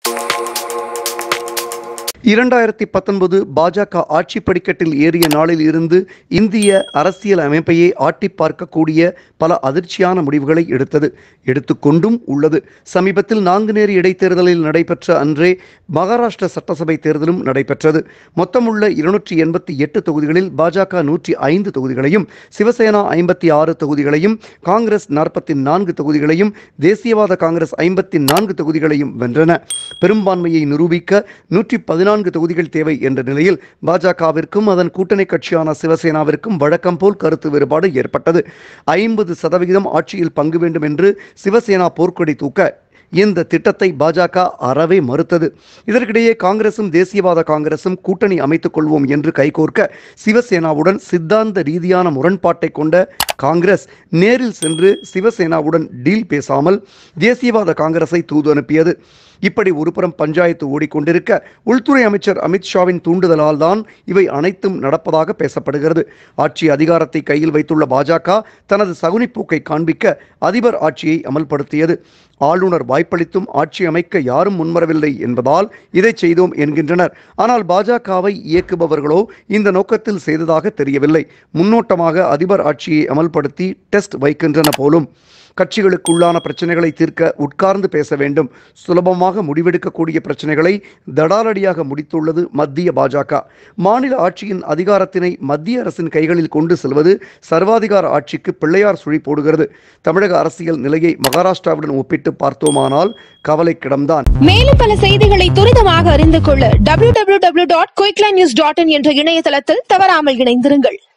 இரண்டாயிரத்தி பத்தொன்பது பாஜக ஆட்சி படிக்கட்டில் ஏறிய நாளில் இருந்து இந்திய அரசியல் அமைப்பையே ஆட்டி பார்க்கக்கூடிய பல அதிர்ச்சியான முடிவுகளை எடுத்தது எடுத்துக்கொண்டும் உள்ளது சமீபத்தில் நாங்குநேரி இடைத்தேர்தலில் நடைபெற்ற அன்றே மகாராஷ்டிர சட்டசபை தேர்தலும் நடைபெற்றது மொத்தமுள்ள இருநூற்றி எண்பத்தி எட்டு தொகுதிகளில் பாஜக நூற்றி ஐந்து தொகுதிகளையும் சிவசேனா ஐம்பத்தி ஆறு தொகுதிகளையும் காங்கிரஸ் நாற்பத்தி நான்கு தொகுதிகளையும் தேசியவாத காங்கிரஸ் ஐம்பத்தி நான்கு தொகுதிகளையும் வென்றன பெரும்பான்மையை நிரூபிக்க நூற்றி பதினான்கு தொகுதிகள் தேவை என்ற நிலையில் பாஜகவிற்கும் அதன் கூட்டணி கட்சியான சிவசேனாவிற்கும் வழக்கம் போல் கருத்து வேறுபாடு ஏற்பட்டது ஐம்பது சதவிகிதம் ஆட்சியில் பங்கு வேண்டும் என்று சிவசேனா போர்க்கொடி தூக்க இந்த திட்டத்தை பாஜக அறவே மறுத்தது இதற்கிடையே காங்கிரசும் தேசியவாத காங்கிரசும் கூட்டணி அமைத்துக் கொள்வோம் என்று கைகோர்க்க சிவசேனாவுடன் சித்தாந்த ரீதியான முரண்பாட்டை கொண்ட காங்கிரஸ் நேரில் சென்று சிவசேனாவுடன் டீல் பேசாமல் தேசியவாத காங்கிரஸை தூது அனுப்பியது இப்படி ஒருபுறம் பஞ்சாயத்து ஓடிக்கொண்டிருக்க உள்துறை அமைச்சர் அமித்ஷாவின் தூண்டுதலால் தான் இவை அனைத்தும் நடப்பதாக பேசப்படுகிறது ஆட்சி அதிகாரத்தை கையில் வைத்துள்ள பாஜக தனது சகுனிப்போக்கை காண்பிக்க அதிபர் ஆட்சியை அமல்படுத்தியது ஆளுநர் வாய்ப்பளித்தும் ஆட்சி அமைக்க யாரும் முன்வரவில்லை என்பதால் இதை செய்தோம் என்கின்றனர் ஆனால் பாஜகவை இயக்குபவர்களோ இந்த நோக்கத்தில் செய்ததாக தெரியவில்லை முன்னோட்டமாக அதிபர் ஆட்சியை அமல்படுத்தி டெஸ்ட் வைக்கின்றன போலும் கட்சிகளுக்குள்ளான பிரச்சனைகளை தீர்க்க உட்கார்ந்து பேச வேண்டும் சுலபமாக முடிவெடுக்கக்கூடிய பிரச்சனைகளை தடாலடியாக முடித்துள்ளது மத்திய பாஜக மாநில ஆட்சியின் அதிகாரத்தினை மத்திய அரசின் கைகளில் கொண்டு செல்வது சர்வாதிகார ஆட்சிக்கு பிள்ளையார் சுழி போடுகிறது தமிழக அரசியல் நிலையை மகாராஷ்டிராவுடன் ஒப்பிட்டு பார்த்தோமானால் கவலைக்கிடம்தான் மேலும் பல செய்திகளை துரிதமாக அறிந்து கொள்ள W W W dot Quickline news dot in என்ற இணையதளத்தில் தவறாமல் இணைந்திருங்கள்